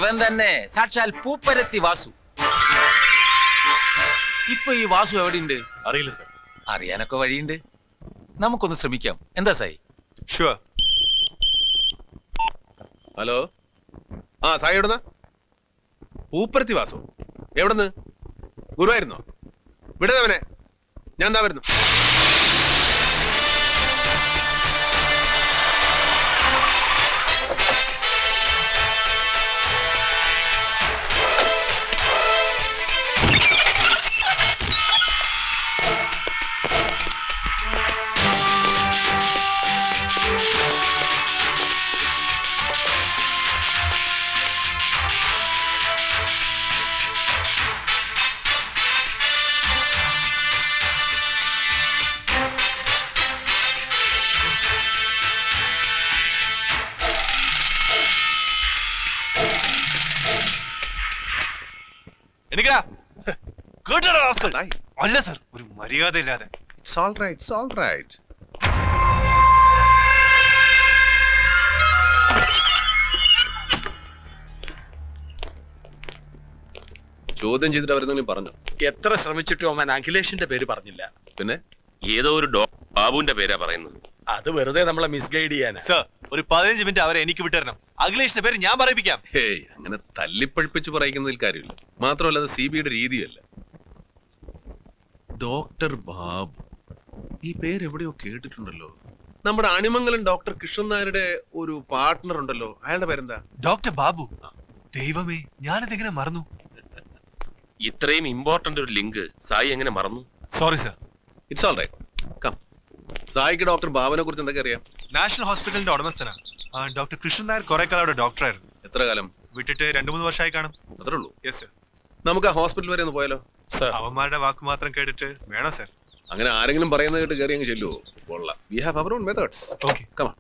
അവൻ തന്നെ സാക്ഷാൽ പൂപ്പരത്തി വാസു ഇപ്പൊ ഈ വാസു എവിടെയുണ്ട് അറിയില്ല സർ അറിയാനൊക്കെ വഴിയുണ്ട് നമുക്കൊന്ന് ശ്രമിക്കാം എന്താ സായി ഷുവർ ഹലോ ആ സായി എവിടുന്ന പൂപ്പരത്തി വാസു എവിടുന്ന് ഗുരുവായിരുന്നോ വിടുന്നവനെ ഞാൻ എന്താ വരുന്നു എനിക്കടാ കേട്ടടാ റാസ്കൽ സായി അല്ല സർ ഒരു മര്യാദ ഇല്ലാതെ it's all right it's all right ചോദ്യം ചെയ്തിട്ട് അവരെന്തെങ്കിലും പറഞ്ഞു എത്ര ശ്രമിച്ചിട്ടും അവൻ അഖിലേഷിന്റെ പേര് പറഞ്ഞില്ല പിന്നെ ഏതോ ഒരു ഡോ ബാബുവിന്റെ പേരാ പറയുന്നത് അത് വെറുതെ നമ്മളെ മിസ്ഗൈഡ് ചെയ്യാനാ സർ ഒരു പതിനഞ്ച് മിനിറ്റ് അവരെ എനിക്ക് വിട്ടുതരണം അഖിലേഷിന്റെ പേര് ഞാൻ പറയിപ്പിക്കാം ഹേയ് അങ്ങനെ തല്ലിപ്പഴിപ്പിച്ച് പറയിക്കുന്നതിൽ കാര്യമില്ല മാത്രമല്ല അത് സി ബിയുടെ രീതിയല്ല ഡോക്ടർ ബാബു ഈ പേര് എവിടെയോ കേട്ടിട്ടുണ്ടല്ലോ നമ്മുടെ അണിമംഗലം ഡോക്ടർ കൃഷ്ണൻ നായരുടെ ഒരു പാർട്ട്ണർ ഉണ്ടല്ലോ അയാളുടെ പേരെന്താ ഡോക്ടർ ബാബു ദൈവമേ ഞാനിതെങ്ങനെ മറന്നു ഇത്രയും ഇമ്പോർട്ടന്റ് ഒരു ലിങ്ക് സായി എങ്ങനെ മറന്നു sorry sir it's all right come സായിക്ക് ഡോക്ടർ ബാബുവിനെ കുറിച്ച് എന്തൊക്കെ അറിയാം നാഷണൽ ഹോസ്പിറ്റലിന്റെ ഉടമസ്ഥനാണ് ആ, ഡോക്ടർ കൃഷ്ണൻ നായർ കുറെ കാലം അവിടെ ഡോക്ടറായിരുന്നു എത്ര കാലം വിട്ടിട്ട് രണ്ടു മൂന്ന് വർഷമായി കാണും അത്രേ ഉള്ളൂ യെസ് സർ നമുക്ക് ആ ഹോസ്പിറ്റൽ വരെ ഒന്ന് പോയാലോ സർ അവന്മാരുടെ വാക്ക് മാത്രം കേട്ടിട്ട് വേണോ സർ അങ്ങനെ ആരെങ്കിലും പറയുന്നത് കേട്ട് കയറി അങ്ങ് ചെല്ലുവോ കൊള്ളാം we have our own methods okay come on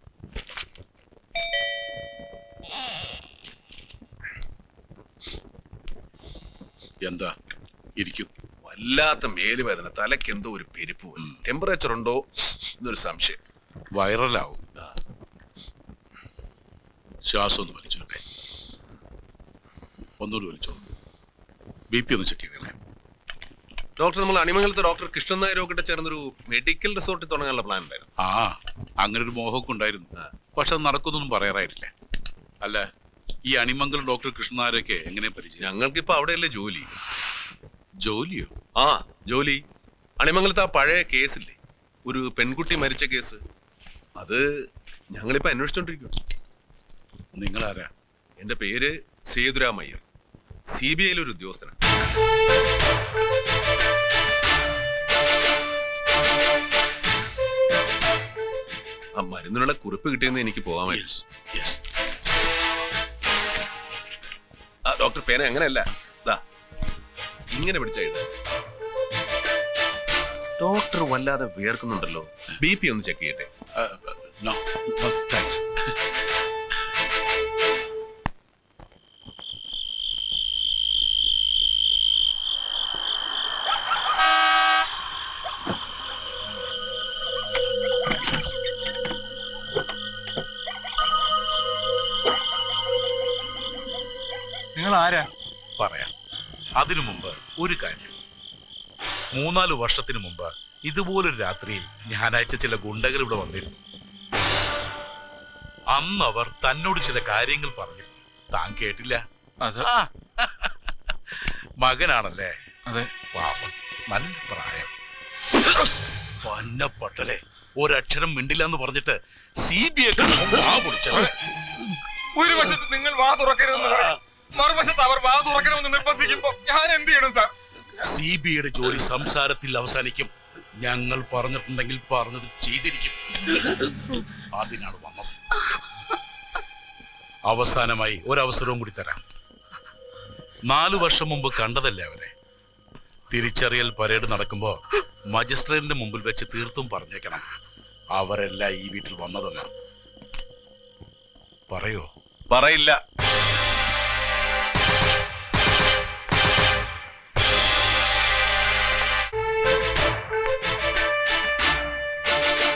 എന്താ ഇരിക്കൂ വല്ലാത്ത മേലുവേദന തലയ്ക്ക് എന്തോ ഒരു പെരുപ്പ് ടെമ്പറേച്ചർ ഉണ്ടോ എന്നൊരു സംശയം വൈറലാവും ശ്വാസം ഒന്ന് വലിച്ചോട്ടെ ഒന്നുകൂടി വലിച്ചോ ബി പി ഒന്ന് ചെക്ക് ചെയ്തേ ഡോക്ടർ നമ്മൾ അണിമംഗലത്തെ ഡോക്ടർ കൃഷ്ണൻ നായരും ഒക്കെ ചേർന്നൊരു മെഡിക്കൽ റിസോർട്ട് തുടങ്ങാനുള്ള പ്ലാൻ ഉണ്ടായിരുന്നു ആ അങ്ങനെ ഒരു മോഹമൊക്കെ ഉണ്ടായിരുന്നു പക്ഷെ അത് നടക്കുന്നൊന്നും പറയാറായിട്ടില്ല അല്ല ഈ അണിമംഗലം ഡോക്ടർ കൃഷ്ണനാരൊക്കെ എങ്ങനെ പരിചയം ഞങ്ങൾക്കിപ്പോ അവിടെയല്ലേ ജോലി ജോലിയോ ആ ജോലി അണിമംഗലത്തെ ആ പഴയ കേസില്ലേ ഒരു പെൺകുട്ടി മരിച്ച കേസ് അത് ഞങ്ങളിപ്പോ അന്വേഷിച്ചോണ്ടിരിക്കും നിങ്ങളാരാ എന്റെ പേര് സേതുരാമയ്യർ സി ബി ഐയിലെ ഒരു ഉദ്യോഗസ്ഥനാണ് ആ മരുന്നിനുള്ള കുറിപ്പ് കിട്ടിയെന്ന് എനിക്ക് പോകാമായിരുന്നു യെസ് യെസ് ആ ഡോക്ടർ പേന അങ്ങനെയല്ല ദാ ഇങ്ങനെ പിടിച്ചായിട്ട് ഡോക്ടർ വല്ലാതെ വിയർക്കുന്നുണ്ടല്ലോ ബി പി ഒന്ന് ചെക്ക് ചെയ്യട്ടെ നോ നോ താങ്ക്സ് നിങ്ങൾ ആരാ പറയാം അതിനു മുമ്പ് ഒരു കാര്യം മൂന്നാല് വർഷത്തിന് മുമ്പ് ഇതുപോലൊരു രാത്രിയിൽ ഞായറാഴ്ച ചില ഗുണ്ടകൾ ഇവിടെ വന്നിരുന്നു അന്ന് അവർ തന്നോട് ചില കാര്യങ്ങൾ പറഞ്ഞിരുന്നു താൻ കേട്ടില്ല അത് ആ, മകനാണല്ലേ അതെ പാപം നല്ല പ്രായം പന്നപ്പട്ടലെ ഒരക്ഷരം മിണ്ടില്ല എന്ന് പറഞ്ഞിട്ട് സി ബി ഐ പൊളിച്ചവരെ ഒരു വശത്ത് നിങ്ങൾ വാ തുറക്കരുതെന്ന് പറയും മറുവശത്ത് അവർ വാ തുറക്കണമെന്ന് നിർബന്ധിക്കുമ്പോ ഞാൻ എന്ത് ചെയ്യണം സാർ സി ബി ഐയുടെ ജോലി സംസാരത്തിൽ അവസാനിക്കും ഞങ്ങൾ പറഞ്ഞിട്ടുണ്ടെങ്കിൽ പറഞ്ഞത് ചെയ്തിരിക്കും അതിനാണ് വന്നത് അവസാനമായി ഒരവസരവും കൂടി തരാം നാലു വർഷം മുമ്പ് കണ്ടതല്ലേ അവരെ തിരിച്ചറിയൽ പരേഡ് നടക്കുമ്പോ മജിസ്ട്രേറ്റിന്റെ മുമ്പിൽ വെച്ച് തീർത്തും പറഞ്ഞേക്കണം അവരെല്ലാം ഈ വീട്ടിൽ വന്നതെന്ന് പറയോ പറയില്ല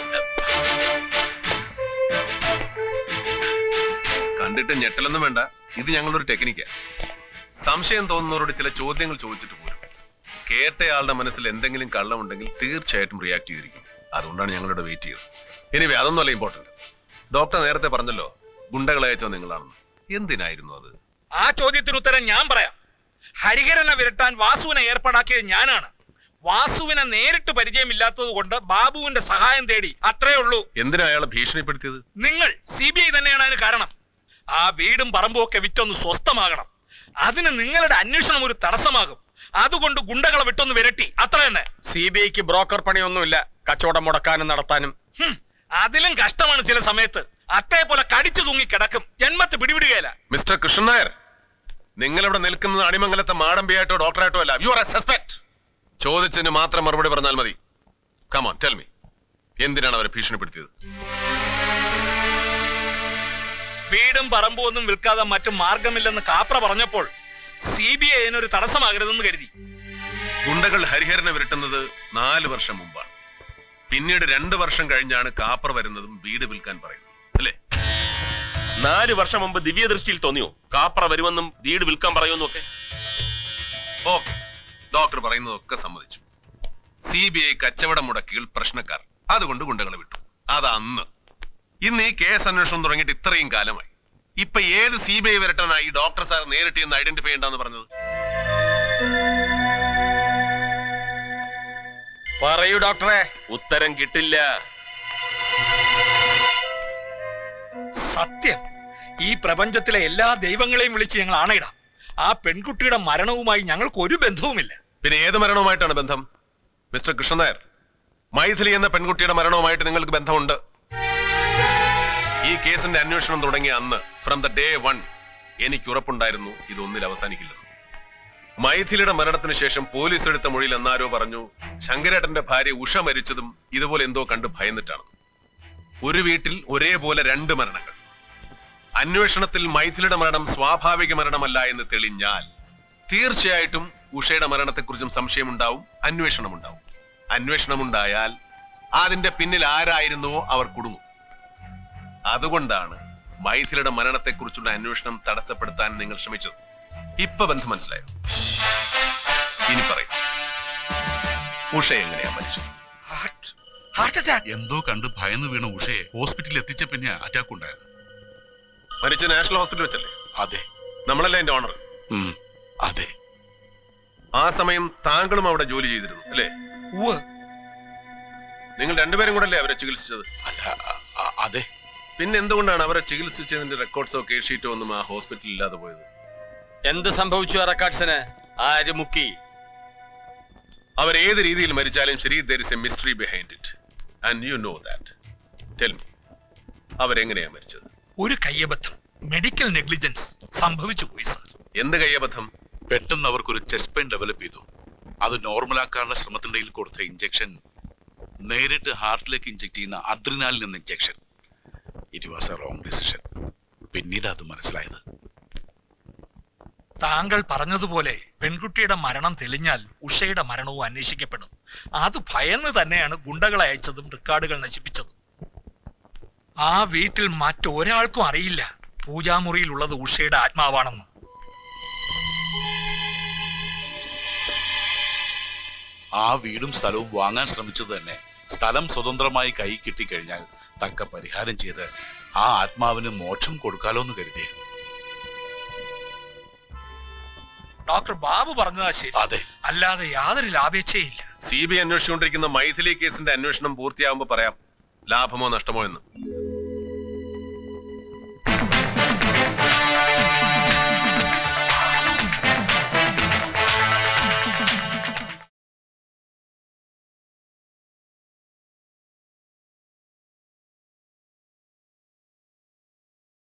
കണ്ടിട്ട് ഞെട്ടലൊന്നും വേണ്ട ഇത് ഞങ്ങളൊരു ടെക്നിക്കാ സംശയം തോന്നുന്നവരോട് ചില ചോദ്യങ്ങൾ ചോദിച്ചിട്ട് പോരും കേട്ടയാളുടെ മനസ്സിൽ എന്തെങ്കിലും കള്ളമുണ്ടെങ്കിൽ തീർച്ചയായിട്ടും റിയാക്ട് ചെയ്തിരിക്കും അതുകൊണ്ടാണ് ഞങ്ങളിവിടെ വെയിറ്റ് ചെയ്തത് ഇനി അതൊന്നുമല്ല ഇമ്പോർട്ടന്റ് ഡോക്ടർ നേരത്തെ പറഞ്ഞല്ലോ ഗുണ്ടകളെ അയച്ചോ നിങ്ങളാണെന്ന് എന്തിനായിരുന്നു അത് ആ ചോദ്യത്തിന് ഉത്തരം ഞാൻ പറയാം ഹരിഹരനെ വിരട്ടാൻ വാസുവിനെ ഏർപ്പാടാക്കിയത് ഞാനാണ് വാസുവിനെ നേരിട്ട് പരിചയമില്ലാത്തത് കൊണ്ട് ബാബുവിന്റെ സഹായം തേടി അത്രേ ഉള്ളൂ എന്തിനാ അയാളെ ഭീഷണിപ്പെടുത്തിയത് നിങ്ങൾ സി ബി ഐ തന്നെയാണ് അതിന് കാരണം ആ വീടും പറമ്പും ഒക്കെ വിറ്റൊന്ന് സ്വസ്ഥമാകണം അതിന് നിങ്ങളുടെ അന്വേഷണം ഒരു തടസ്സമാകും അതുകൊണ്ട് ഗുണ്ടകളെ വിട്ടൊന്ന് വിരട്ടി അത്ര തന്നെ സി ബി ഐക്ക് ബ്രോക്കർ പണിയൊന്നുമില്ല കച്ചവടം മുടക്കാനും നടത്താനും ഹും, അതിലും കഷ്ടമാണ് ചില സമയത്ത് അട്ടയെ പോലെ കടിച്ചു തൂങ്ങി കിടക്കും ജന്മത്ത് പിടിവിടുകയില്ല മിസ്റ്റർ കൃഷ്ണൻ നായർ നിങ്ങളിവിടെ നിൽക്കുന്നത് അണിമംഗലത്തെ മാടമ്പിയായിട്ടോ ഡോക്ടറായിട്ടോ അല്ല യു ആർ എ സസ്പെക്ട് ചോദിച്ചതിന് മാത്രം മറുപടി പറഞ്ഞാൽ മതി കമോൺ ടെൽ മീ എന്തിനാണ് അവരെ ഭീഷണിപ്പെടുത്തിയത് വീടും പറമ്പും ഒന്നും വിൽക്കാതെ മറ്റു മാർഗമില്ലെന്ന് കാപ്ര പറഞ്ഞപ്പോൾ സി ബി ഐ അതിനൊരു തടസ്സമാകരുതെന്ന് കരുതി ഗുണ്ടകൾ ഹരിഹരനെ വിരട്ടുന്നത് നാല് വർഷം മുമ്പാണ് പിന്നീട് രണ്ടു വർഷം കഴിഞ്ഞാണ് കാപ്പർ വരുന്നതും വീട് വിൽക്കാൻ പറയുന്നത് അല്ലേ നാല് വർഷം മുമ്പ് ദിവ്യദൃഷ്ടിയിൽ തോന്നിയോ കാപ്ര വരുമെന്നും വീട് വിൽക്കാൻ പറയുമെന്നും ഒക്കെ ഓക്കെ ഡോക്ടർ പറയുന്നതൊക്കെ സമ്മതിച്ചു സി ബി ഐ കച്ചവട മുടക്കികൾ പ്രശ്നക്കാർ അതുകൊണ്ട് ഗുണ്ടകളെ വിട്ടു അത് അന്ന് ഇന്ന് ഈ കേസ് അന്വേഷണം തുടങ്ങിയിട്ട് ഇത്രയും കാലമായി ഇപ്പൊ ഏത് സി ബി ഐ വരട്ടാനായി ഡോക്ടർ സാർ നേരിട്ട് എന്ന് ഐഡന്റിഫൈ ചെയ്യണ്ടെന്ന് പറഞ്ഞത് പറയൂ ഡോക്ടറെ ഉത്തരം കിട്ടില്ല സത്യം ഈ പ്രപഞ്ചത്തിലെ എല്ലാ ദൈവങ്ങളെയും വിളിച്ച് ഞങ്ങൾ ആണയിടാം ആ പെൺകുട്ടിയുടെ മരണവുമായി ഞങ്ങൾക്ക് ഒരു ബന്ധവുമില്ല പിന്നെ ഏത് മരണവുമായിട്ടാണ് ബന്ധം മിസ്റ്റർ കൃഷ്ണൻ നായർ മൈഥിലി എന്ന പെൺകുട്ടിയുടെ മരണവുമായിട്ട് നിങ്ങൾക്ക് ബന്ധമുണ്ട് ഈ കേസിന്റെ അന്വേഷണം തുടങ്ങിയ അന്ന് ഫ്രം ദ ഡേ വൺ എനിക്ക് ഉറപ്പുണ്ടായിരുന്നു ഇതൊന്നിൽ അവസാനിക്കില്ലെന്ന് മൈഥിലിയുടെ മരണത്തിന് ശേഷം പോലീസ് എടുത്ത മൊഴിയിൽ എന്നാരോ പറഞ്ഞു ശങ്കരേട്ടന്റെ ഭാര്യ ഉഷ മരിച്ചതും ഇതുപോലെ എന്തോ കണ്ട് ഭയന്നിട്ടാണ് ഒരു വീട്ടിൽ ഒരേപോലെ രണ്ട് മരണങ്ങൾ അന്വേഷണത്തിൽ മൈഥിലിയുടെ മരണം സ്വാഭാവിക മരണമല്ല എന്ന് തെളിഞ്ഞാൽ തീർച്ചയായിട്ടും ഉഷയുടെ മരണത്തെക്കുറിച്ചും സംശയമുണ്ടാവും അന്വേഷണമുണ്ടാവും അന്വേഷണമുണ്ടായാൽ അതിന്റെ പിന്നിൽ ആരായിരുന്നുവോ അവർ കുടുങ്ങും അതുകൊണ്ടാണ് മൈഥിലിയുടെ മരണത്തെക്കുറിച്ചുള്ള അന്വേഷണം തടസ്സപ്പെടുത്താൻ നിങ്ങൾ ശ്രമിച്ചത് ഇപ്പൊ ബന്ധം മനസ്സിലായോ ഇനി പറയും ഉഷ എങ്ങനെയാ മരിച്ചത് ഹാർട്ട് ഹാർട്ട് അറ്റാക്ക് എന്തോ കണ്ട് ഭയന്ന് വീണ ഉഷയെ ഹോസ്പിറ്റലിൽ എത്തിച്ച പിന്നെ അറ്റാക്ക് ഉണ്ടായത് മരിച്ച നാഷണൽ ഹോസ്പിറ്റൽ വെച്ചല്ലേ അതെ നമ്മളല്ലേ എന്റെ ഓണർ ഉം, അതെ ആ സമയം താങ്കളും അവിടെ ജോലി ചെയ്തിരുന്നു അല്ലേ ഉവ് നിങ്ങൾ രണ്ടുപേരും കൂടെ അല്ലേ അവരെ ചികിത്സിച്ചത് അല്ല അ- അ- അതെ പിന്നെ എന്തുകൊണ്ടാണ് അവരെ ചികിത്സിച്ചതിന്റെ റെക്കോർഡ്സോ കേസ് ഷീറ്റോ ഒന്നും ആ ഹോസ്പിറ്റലിൽ ഇല്ലാതെ പോയത് എന്ത് സംഭവിച്ചു ആ റെക്കോർഡ്സിന് ആര് മുക്കി അവർ ഏത് രീതിയിൽ മരിച്ചാലും ശരി there is a mystery behind it and you know that tell me അവരെങ്ങനെയാ മരിച്ചത് ഒരു കയ്യബദ്ധം മെഡിക്കൽ നെഗ്ലിജൻസ് സംഭവിച്ചു പോയി സാർ എന്ത് കയ്യബദ്ധം പെട്ടെന്ന് അവർക്കൊരു ചെസ്റ്റ് പെയിൻ ഡെവലപ്പ് ചെയ്തു അത് നോർമലാക്കാനുള്ള ശ്രമത്തിനിടയിൽ കൊടുത്ത ഇഞ്ചക്ഷൻ നേരിട്ട് ഹാർട്ടിലേക്ക് ഇഞ്ചക്ട് ചെയ്യുന്ന അഡ്രിനാലിൻ എന്ന injection it was a wrong decision പിന്നീട് അത് മനസ്സിലായത് താങ്കൾ പറഞ്ഞതുപോലെ പെൺകുട്ടിയുടെ മരണം തെളിഞ്ഞാൽ ഉഷയുടെ മരണവും അന്വേഷിക്കപ്പെടും അത് ഭയന്ന് തന്നെയാണ് ഗുണ്ടകളെ അയച്ചതും റെക്കോർഡുകൾ നശിപ്പിച്ചതും ആ വീട്ടിൽ മറ്റൊരാൾക്കും അറിയില്ല പൂജാമുറിയിലുള്ളത് ഉഷയുടെ ആത്മാവാണെന്ന് ആ വീടും സ്ഥലവും വാങ്ങാൻ ശ്രമിച്ചത് തന്നെ സ്ഥലം സ്വതന്ത്രമായി കൈ കിട്ടിക്കഴിഞ്ഞാൽ തക്ക പരിഹാരം ചെയ്ത് ആ ആത്മാവിന് മോക്ഷം കൊടുക്കാലോ എന്ന് കരുതിയ ഡോക്ടർ ബാബു പറഞ്ഞതാ ശരി അതെ അല്ലാതെ യാതൊരു ലാഭേച്ഛയില്ല സി ബി ഐ അന്വേഷിച്ചുകൊണ്ടിരിക്കുന്ന മൈഥിലി കേസിന്റെ അന്വേഷണം പൂർത്തിയാകുമ്പോൾ പറയാം ലാഭമോ നഷ്ടമോ എന്ന്